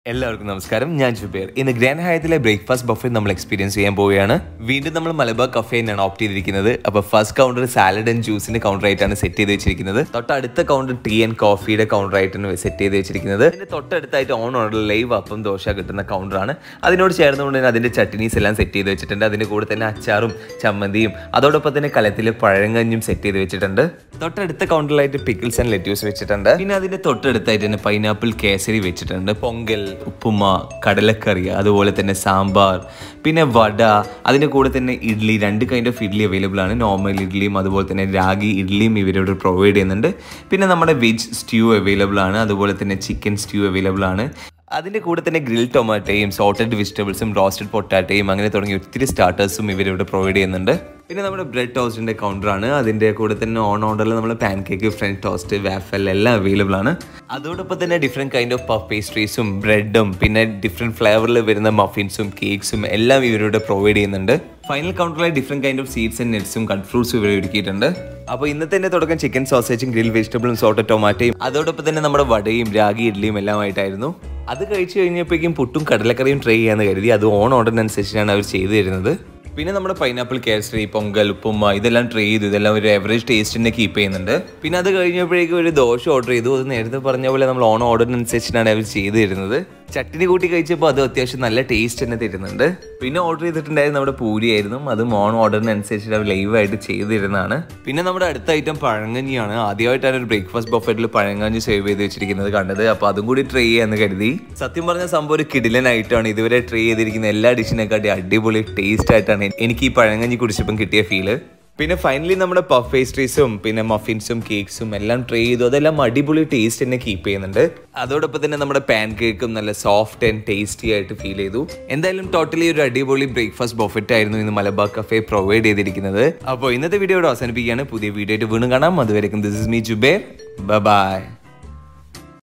എല്ലാവർക്കും നമസ്കാരം ഞാൻ ജുബേർ ഇന്ന് ഗ്രാൻഡ് ഹയത്തിലെ ബ്രേക്ക്ഫാസ്റ്റ് ബഫേ നമ്മൾ എക്സ്പീരിയൻസ് ചെയ്യാൻ പോവുകയാണ് വീണ്ടും നമ്മൾ മലബാർ കഫേ തന്നെയാണ് ഓപ്റ്റ് ചെയ്തിരിക്കുന്നത് അപ്പോൾ ഫസ്റ്റ് കൗണ്ടർ സാലഡ് ആൻഡ് ജ്യൂസിന്റെ കൗണ്ടർ ആയിട്ടാണ് സെറ്റ് ചെയ്ത് വെച്ചിരിക്കുന്നത് തൊട്ടടുത്ത കൗണ്ടർ ടീ ആൻഡ് കോഫിയുടെ കൗണ്ടർ ആയിട്ടാണ് സെറ്റ് ചെയ്ത് വെച്ചിരിക്കുന്നത് അതിന്റെ തൊട്ടടുത്തായിട്ട് ഓൺ ഓർഡർ ലൈവ് അപ്പം ദോശ കിട്ടുന്ന കൗണ്ടറാണ് അതിനോട് ചേർന്നുകൊണ്ട് തന്നെ അതിന്റെ ചട്നീസ് എല്ലാം സെറ്റ് ചെയ്ത് വെച്ചിട്ടുണ്ട് അതിന്റെ കൂടെ തന്നെ അച്ചാറും ചമ്മന്തിയും അതോടൊപ്പം തന്നെ കലത്തിൽ പഴങ്കഞ്ഞും സെറ്റ് ചെയ്ത് വെച്ചിട്ടുണ്ട് തൊട്ടടുത്ത കൗണ്ടറിലായിട്ട് പിക്കിൾസ് ആൻഡ് ലെറ്റ്യൂസ് വെച്ചിട്ടുണ്ട് പിന്നെ അതിന്റെ തൊട്ടടുത്തായിട്ട് തന്നെ പൈനാപ്പിൾ കേസരി വെച്ചിട്ടുണ്ട് പൊങ്കൽ ഉപ്പുമ കടലക്കറി അതുപോലെ തന്നെ സാമ്പാർ പിന്നെ വട അതിൻ്റെ കൂടെ തന്നെ ഇഡ്ഡലി രണ്ട് കൈൻഡ് ഓഫ് ഇഡ്ഡലി അവൈലബിൾ ആണ് നോർമൽ ഇഡ്ഡലിയും അതുപോലെ തന്നെ രാഗി ഇഡ്ഡലിയും ഇവരോട് പ്രൊവൈഡ് ചെയ്യുന്നുണ്ട് പിന്നെ നമ്മുടെ വെജ് സ്റ്റ്യൂ അവൈലബിൾ ആണ് അതുപോലെ തന്നെ ചിക്കൻ സ്റ്റ്യൂ അവൈലബിൾ ആണ് അതിൻ്റെ കൂടെ തന്നെ ഗ്രിൽ ടൊമാറ്റോയും സോട്ടഡ് വെജിറ്റബിൾസും റോസ്റ്റഡ് പൊട്ടാറ്റയും അങ്ങനെ തുടങ്ങിയ ഒത്തിരി സ്റ്റാർട്ടേഴ്സും ഇവരിവിടെ പ്രൊവൈഡ് ചെയ്യുന്നുണ്ട് പിന്നെ നമ്മുടെ ബ്രെഡ് ടോസ്റ്റിൻ്റെ കൗണ്ടറാണ് അതിൻ്റെ കൂടെ തന്നെ ഓൺ ഓർഡറിൽ നമ്മൾ pancake French toast waffle എല്ലാം അവൈലബിൾ ആണ് അതോടൊപ്പം തന്നെ ഡിഫറെൻറ്റ് കൈൻഡ് ഓഫ് പഫ് പേസ്ട്രീസും ബ്രെഡും പിന്നെ ഡിഫറെൻറ്റ് ഫ്ലേവറിൽ വരുന്ന മഫിൻസും കേക്ക്സും എല്ലാം ഇവരിവിടെ പ്രൊവൈഡ് ചെയ്യുന്നുണ്ട് ഫൈനൽ കൗണ്ടറിലായി different kind of seeds and നെറ്റ്സും കട്ട് ഫ്രൂട്ട്സും ഇവർ ഒരുക്കിയിട്ടുണ്ട് അപ്പോൾ ഇന്നത്തെ തന്നെ തുടക്കം ചിക്കൻ സോസേജും ഗ്രിൽ വെജിറ്റബിളും സോട്ട ടൊമാറ്റോയും അതോടൊപ്പം തന്നെ നമ്മുടെ വടയും രാഗി ഇഡ്ഡലിയും എല്ലാമായിട്ടായിരുന്നു അത് കഴിച്ചു കഴിഞ്ഞപ്പോഴേക്കും പുട്ടും കടലക്കറിയും ട്രൈ ചെയ്യാന്ന് കരുതി അത് ഓൺ ഓർഡറിനനുസരിച്ചാണ് അവർ ചെയ്തു തരുന്നത് പിന്നെ നമ്മുടെ പൈനാപ്പിൾ കേസരി പൊങ്കൽ ഉപ്പുമ്മ ഇതെല്ലാം ട്രൈ ചെയ്തു ഇതെല്ലാം ഒരു എവറേജ് ടേസ്റ്റിനെ കീപ്പ് ചെയ്യുന്നുണ്ട് പിന്നെ അത് കഴിഞ്ഞപ്പോഴേക്കും ഒരു ദോശ ഓർഡർ ചെയ്തു അത് നേരത്തെ പറഞ്ഞ പോലെ നമ്മൾ ഓൺ ഓർഡറിനനുസരിച്ചാണ് അവർ ചെയ്തു തരുന്നത് ചട്ടിനി കൂട്ടി കഴിച്ചപ്പോൾ അത് അത്യാവശ്യം നല്ല ടേസ്റ്റ് തന്നെ തരുന്നുണ്ട് പിന്നെ ഓർഡർ ചെയ്തിട്ടുണ്ടായിരുന്നു നമ്മുടെ പൂരിയായിരുന്നു അതും ഓൺ ഓർഡറിനനുസരിച്ച് അവർ ലൈവായിട്ട് ചെയ്തു തരുന്നതാണ് പിന്നെ നമ്മുടെ അടുത്ത ഐറ്റം പഴങ്കഞ്ഞിയാണ് ആദ്യമായിട്ടാണ് ഒരു ബ്രേക്ക്ഫാസ്റ്റ് ബൊഫറ്റിൽ പഴങ്കഞ്ഞി സേവ് ചെയ്ത് വെച്ചിരിക്കുന്നത് കണ്ടത് അപ്പോൾ അതും കൂടി ട്രൈ ചെയ്യാന്ന് കരുതി സത്യം പറഞ്ഞ സംഭവം ഒരു കിടിലനായിട്ടാണ് ഇതുവരെ ട്രൈ ചെയ്തിരിക്കുന്ന എല്ലാ ഡിഷിനെക്കാട്ടി അടിപൊളി ടേസ്റ്റ് ആയിട്ടാണ് എനിക്ക് ഈ പഴങ്കഞ്ഞി കുടിച്ചപ്പം കിട്ടിയ ഫീല് പിന്നെ ഫൈനലി നമ്മുടെ പഫ് പേസ്ട്രീസും പിന്നെ മഫിൻസും കേക്ക്സും എല്ലാം ട്രൈ ചെയ്തു അതെല്ലാം അടിപൊളി ടേസ്റ്റ് തന്നെ കീപ്പ് ചെയ്യുന്നുണ്ട് അതോടൊപ്പം തന്നെ നമ്മുടെ പാൻ കേക്കും നല്ല സോഫ്റ്റ് ആൻഡ് ടേസ്റ്റി ആയിട്ട് ഫീൽ ചെയ്തു എന്തായാലും ടോട്ടലി ഒരു അടിപൊളി ബ്രേക്ക്ഫാസ്റ്റ് ബൊഫറ്റ് ആയിരുന്നു ഇന്ന് മലബാർ കഫേ പ്രൊവൈഡ് ചെയ്തിരിക്കുന്നത് അപ്പോൾ ഇന്നത്തെ വീഡിയോ അവസാനിപ്പിക്കുകയാണ് പുതിയ വീഡിയോ ആയിട്ട് വീണ്ടും കാണാം അതുവരെയും this is me Jubair by